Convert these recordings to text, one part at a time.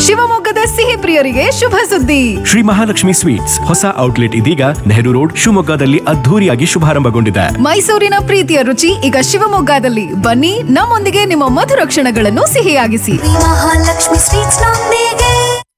ಶಿವಮೊಗ್ಗದ ಸಿಹಿ ಪ್ರಿಯರಿಗೆ ಶುಭ ಸುದ್ದಿ ಶ್ರೀ ಮಹಾಲಕ್ಷ್ಮಿ ಸ್ವೀಟ್ಸ್ ಹೊಸ ಔಟ್ಲೆಟ್ ಇದೀಗ ನೆಹರು ರೋಡ್ ಶಿವಮೊಗ್ಗದಲ್ಲಿ ಅದ್ಧೂರಿಯಾಗಿ ಶುಭಾರಂಭಗೊಂಡಿದೆ ಮೈಸೂರಿನ ಪ್ರೀತಿಯ ರುಚಿ ಈಗ ಶಿವಮೊಗ್ಗದಲ್ಲಿ ಬನ್ನಿ ನಮ್ಮೊಂದಿಗೆ ನಿಮ್ಮ ಮಧುರ ಕ್ಷಣಗಳನ್ನು ಸಿಹಿಯಾಗಿಸಿ ಮಹಾಲಕ್ಷ್ಮಿ ಸ್ವೀಟ್ಸ್ ನೊಂದಿಗೆ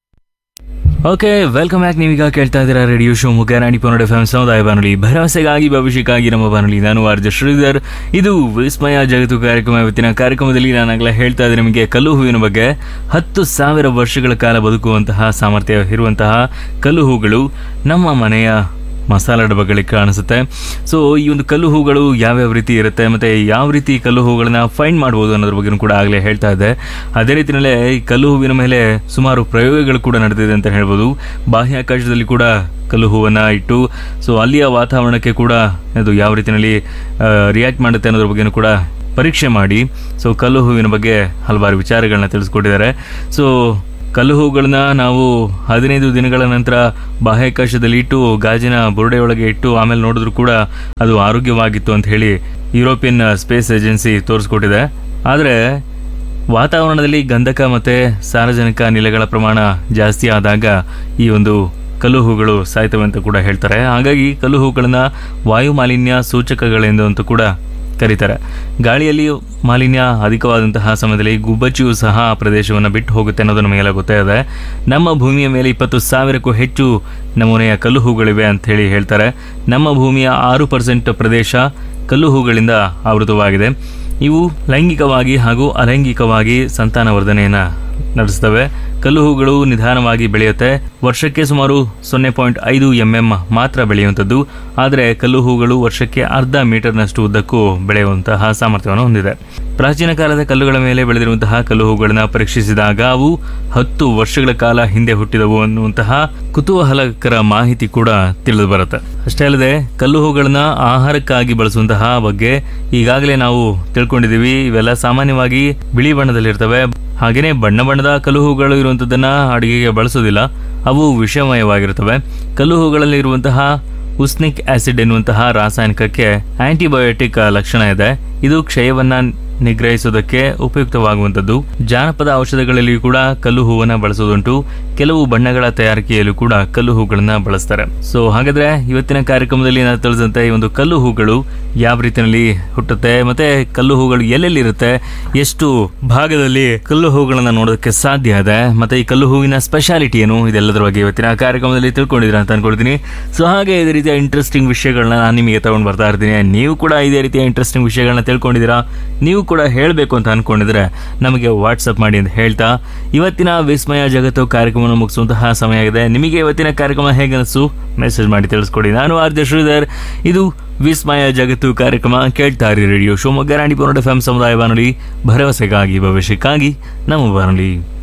ಓಕೆ ವೆಲ್ಕಮ್ ಬ್ಯಾಕ್ ನೀವೀಗ ಕೇಳ್ತಾ ಇದ್ದೀರಾ ರೇಡಿಯೋ ಶೋ ಮುಖ ರಾಣಿ ಪನ್ನಡ ಎಫ್ ಸಮುದಾಯ ಬಾನುಲಿ ಭರವಸೆಗಾಗಿ ಭವಿಷ್ಯಕ್ಕಾಗಿ ನಮ್ಮ ಬಾನುಲಿ ನಾನು ಆರ್ಜ ಶ್ರೀಧರ್ ಇದು ವಿಸ್ಮಯ ಜಗತ್ತು ಕಾರ್ಯಕ್ರಮ ಇವತ್ತಿನ ಕಾರ್ಯಕ್ರಮದಲ್ಲಿ ನಾನಾಗಲೇ ಹೇಳ್ತಾ ಇದ್ದೀನಿ ನಿಮಗೆ ಕಲ್ಲು ಹೂವಿನ ಬಗ್ಗೆ ಹತ್ತು ಸಾವಿರ ವರ್ಷಗಳ ಕಾಲ ಬದುಕುವಂತಹ ಸಾಮರ್ಥ್ಯ ಇರುವಂತಹ ಕಲ್ಲು ಹೂಗಳು ನಮ್ಮ ಮನೆಯ ಮಸಾಲ ಡಬ್ಬಗಳಿಗೆ ಕಾಣಿಸುತ್ತೆ ಸೊ ಈ ಒಂದು ಕಲ್ಲು ಹೂಗಳು ಯಾವ್ಯಾವ ರೀತಿ ಇರುತ್ತೆ ಮತ್ತು ಯಾವ ರೀತಿ ಕಲ್ಲು ಹೂಗಳನ್ನ ಫೈಂಡ್ ಮಾಡ್ಬೋದು ಅನ್ನೋದ್ರ ಬಗ್ಗೆ ಕೂಡ ಆಗಲೇ ಹೇಳ್ತಾ ಇದ್ದೆ ಅದೇ ರೀತಿಯಲ್ಲೇ ಈ ಕಲ್ಲು ಹೂವಿನ ಮೇಲೆ ಸುಮಾರು ಪ್ರಯೋಗಗಳು ಕೂಡ ನಡೆದಿದೆ ಅಂತ ಹೇಳ್ಬೋದು ಬಾಹ್ಯಾಕಾಶದಲ್ಲಿ ಕೂಡ ಕಲ್ಲು ಹೂವನ್ನು ಇಟ್ಟು ಸೊ ಅಲ್ಲಿಯ ವಾತಾವರಣಕ್ಕೆ ಕೂಡ ಅದು ಯಾವ ರೀತಿಯಲ್ಲಿ ರಿಯಾಕ್ಟ್ ಮಾಡುತ್ತೆ ಅನ್ನೋದ್ರ ಬಗ್ಗೆನೂ ಕೂಡ ಪರೀಕ್ಷೆ ಮಾಡಿ ಸೊ ಕಲ್ಲು ಹೂವಿನ ಬಗ್ಗೆ ಹಲವಾರು ವಿಚಾರಗಳನ್ನ ತಿಳಿಸ್ಕೊಟ್ಟಿದ್ದಾರೆ ಸೊ ಕಲ್ಲು ಹೂಗಳನ್ನ ನಾವು ಹದಿನೈದು ದಿನಗಳ ನಂತರ ಬಾಹ್ಯಾಕಾಶದಲ್ಲಿ ಇಟ್ಟು ಗಾಜಿನ ಬುರುಡೆಯೊಳಗೆ ಇಟ್ಟು ಆಮೇಲೆ ನೋಡಿದ್ರು ಕೂಡ ಅದು ಆರೋಗ್ಯವಾಗಿತ್ತು ಅಂತ ಹೇಳಿ ಯುರೋಪಿಯನ್ ಸ್ಪೇಸ್ ಏಜೆನ್ಸಿ ತೋರಿಸ್ಕೊಟ್ಟಿದೆ ಆದರೆ ವಾತಾವರಣದಲ್ಲಿ ಗಂಧಕ ಮತ್ತು ಸಾರ್ವಜನಿಕ ಅನಿಲಗಳ ಪ್ರಮಾಣ ಜಾಸ್ತಿ ಆದಾಗ ಈ ಒಂದು ಕಲ್ಲು ಹೂಗಳು ಸಾಯ್ತವೆ ಅಂತ ಕೂಡ ಹೇಳ್ತಾರೆ ಹಾಗಾಗಿ ಕಲ್ಲು ಹೂಗಳನ್ನ ವಾಯು ಮಾಲಿನ್ಯ ಸೂಚಕಗಳೆಂದು ಅಂತ ಕೂಡ ಕರೀತಾರೆ ಗಾಳಿಯಲ್ಲಿ ಮಾಲಿನ್ಯ ಅಧಿಕವಾದಂತಹ ಸಮಯದಲ್ಲಿ ಗುಬ್ಬಚ್ಚಿಯು ಸಹ ಆ ಪ್ರದೇಶವನ್ನು ಬಿಟ್ಟು ಹೋಗುತ್ತೆ ಅನ್ನೋದು ನಮಗೆಲ್ಲ ಗೊತ್ತೇ ಇದೆ ನಮ್ಮ ಭೂಮಿಯ ಮೇಲೆ ಇಪ್ಪತ್ತು ಸಾವಿರಕ್ಕೂ ಹೆಚ್ಚು ನಮೂನೆಯ ಕಲ್ಲು ಹೂಗಳಿವೆ ಅಂತ ಹೇಳಿ ಹೇಳ್ತಾರೆ ನಮ್ಮ ಭೂಮಿಯ ಆರು ಪರ್ಸೆಂಟ್ ಪ್ರದೇಶ ಕಲ್ಲು ಹೂಗಳಿಂದ ಆವೃತವಾಗಿದೆ ಇವು ಲೈಂಗಿಕವಾಗಿ ಹಾಗೂ ಅಲೈಂಗಿಕವಾಗಿ ಸಂತಾನವರ್ಧನೆಯನ್ನು ನಡೆಸ್ತವೆ ಕಲ್ಲು ಹೂಗಳು ನಿಧಾನವಾಗಿ ಬೆಳೆಯುತ್ತೆ ವರ್ಷಕ್ಕೆ ಸುಮಾರು ಸೊನ್ನೆ ಪಾಯಿಂಟ್ ಐದು ಎಂ ಎಂ ಮಾತ್ರ ಬೆಳೆಯುವಂಥದ್ದು ಆದರೆ ಕಲ್ಲು ಹೂಗಳು ವರ್ಷಕ್ಕೆ ಅರ್ಧ ಮೀಟರ್ನಷ್ಟು ಉದ್ದಕ್ಕೂ ಬೆಳೆಯುವಂತಹ ಸಾಮರ್ಥ್ಯವನ್ನು ಹೊಂದಿದೆ ಪ್ರಾಚೀನ ಕಾಲದ ಕಲ್ಲುಗಳ ಮೇಲೆ ಬೆಳೆದಿರುವಂತಹ ಕಲ್ಲು ಹೂಗಳನ್ನ ಪರೀಕ್ಷಿಸಿದಾಗ ಅವು ಹತ್ತು ವರ್ಷಗಳ ಕಾಲ ಹಿಂದೆ ಹುಟ್ಟಿದವು ಅನ್ನುವಂತಹ ಕುತೂಹಲಕರ ಮಾಹಿತಿ ಕೂಡ ತಿಳಿದು ಬರುತ್ತೆ ಅಷ್ಟೇ ಅಲ್ಲದೆ ಕಲ್ಲು ಹೂಗಳನ್ನ ಆಹಾರಕ್ಕಾಗಿ ಬಳಸುವಂತಹ ಬಗ್ಗೆ ಈಗಾಗಲೇ ನಾವು ತಿಳ್ಕೊಂಡಿದ್ದೀವಿ ಇವೆಲ್ಲ ಸಾಮಾನ್ಯವಾಗಿ ಬಿಳಿ ಬಣ್ಣದಲ್ಲಿರ್ತವೆ ಹಾಗೆಯೇ ಬಣ್ಣ ಬಣ್ಣದ ಕಲ್ಲು ಹೂಗಳು ಇರುವಂಥದ್ದನ್ನ ಅಡುಗೆಗೆ ಬಳಸೋದಿಲ್ಲ ಅವು ವಿಷಮಯವಾಗಿರುತ್ತವೆ ಕಲ್ಲು ಹೂಗಳಲ್ಲಿ ಇರುವಂತಹ ಉಸ್ನಿಕ್ ಆಸಿಡ್ ಎನ್ನುವಂತಹ ರಾಸಾಯನಿಕಕ್ಕೆ ಆಂಟಿಬಯೋಟಿಕ್ ಲಕ್ಷಣ ಇದೆ ಇದು ಕ್ಷಯವನ್ನ ನಿಗ್ರಹಿಸೋದಕ್ಕೆ ಉಪಯುಕ್ತವಾಗುವಂಥದ್ದು ಜಾನಪದ ಔಷಧಗಳಲ್ಲಿ ಕೂಡ ಕಲ್ಲು ಹೂವನ್ನ ಬಳಸೋದುಂಟು ಕೆಲವು ಬಣ್ಣಗಳ ತಯಾರಿಕೆಯಲ್ಲೂ ಕೂಡ ಕಲ್ಲು ಹೂಗಳನ್ನ ಬಳಸ್ತಾರೆ ಸೊ ಹಾಗಾದ್ರೆ ಇವತ್ತಿನ ಕಾರ್ಯಕ್ರಮದಲ್ಲಿ ನಾನು ತಿಳಿದಂತೆ ಈ ಒಂದು ಕಲ್ಲು ಹೂಗಳು ಯಾವ ರೀತಿಯಲ್ಲಿ ಹುಟ್ಟುತ್ತೆ ಮತ್ತೆ ಕಲ್ಲು ಹೂಗಳು ಎಲ್ಲೆಲ್ಲಿ ಇರುತ್ತೆ ಎಷ್ಟು ಭಾಗದಲ್ಲಿ ಕಲ್ಲು ಹೂಗಳನ್ನ ನೋಡೋದಕ್ಕೆ ಸಾಧ್ಯ ಇದೆ ಮತ್ತೆ ಈ ಕಲ್ಲು ಹೂವಿನ ಸ್ಪೆಷಾಲಿಟಿ ಏನು ಇದೆಲ್ಲದರ ಬಗ್ಗೆ ಇವತ್ತಿನ ಕಾರ್ಯಕ್ರಮದಲ್ಲಿ ತಿಳ್ಕೊಂಡಿದ್ದೀರಾ ಅಂತ ಅನ್ಕೊಳ್ತೀನಿ ಸೊ ಹಾಗೆ ಇದೇ ರೀತಿಯ ಇಂಟ್ರೆಸ್ಟಿಂಗ್ ವಿಷಯಗಳನ್ನ ನಾನು ನಿಮಗೆ ತಗೊಂಡು ಬರ್ತಾ ಇರ್ತೀನಿ ನೀವು ಕೂಡ ಇದೇ ರೀತಿಯ ಇಂಟ್ರೆಸ್ಟಿಂಗ್ ವಿಷಯಗಳನ್ನ ತಿಳ್ಕೊಂಡಿದ್ದೀರಾ ನೀವು ಕೂಡ ಹೇಳಬೇಕು ಅಂತ ಅನ್ಕೊಂಡಿದ್ರೆ ನಮಗೆ ವಾಟ್ಸಪ್ ಮಾಡಿ ಅಂತ ಹೇಳ್ತಾ ಇವತ್ತಿನ ವಿಸ್ಮಯ ಜಗತ್ತು ಕಾರ್ಯಕ್ರಮವನ್ನು ಮುಗಿಸುವಂತಹ ಸಮಯ ಆಗಿದೆ ನಿಮಗೆ ಇವತ್ತಿನ ಕಾರ್ಯಕ್ರಮ ಹೇಗೆ ಅನಿಸ್ತು ಮೆಸೇಜ್ ಮಾಡಿ ತಿಳಿಸ್ಕೊಡಿ ನಾನು ಆರ್ ಜೆ ಶ್ರೀಧರ್ ಇದು ವಿಸ್ಮಯ ಜಗತ್ತು ಕಾರ್ಯಕ್ರಮ ಕೇಳ್ತಾ ಇರಿ ರೇಡಿಯೋ ಶಿವಮೊಗ್ಗ ರಾಣಿ ಪೌರ್ಣ ಎಫ್ ಸಮುದಾಯ ಬಾನುಲಿ ಭರವಸೆಗಾಗಿ ಭವಿಷ್ಯಕ್ಕಾಗಿ ನಮ್ಮ ಬಾನುಲಿ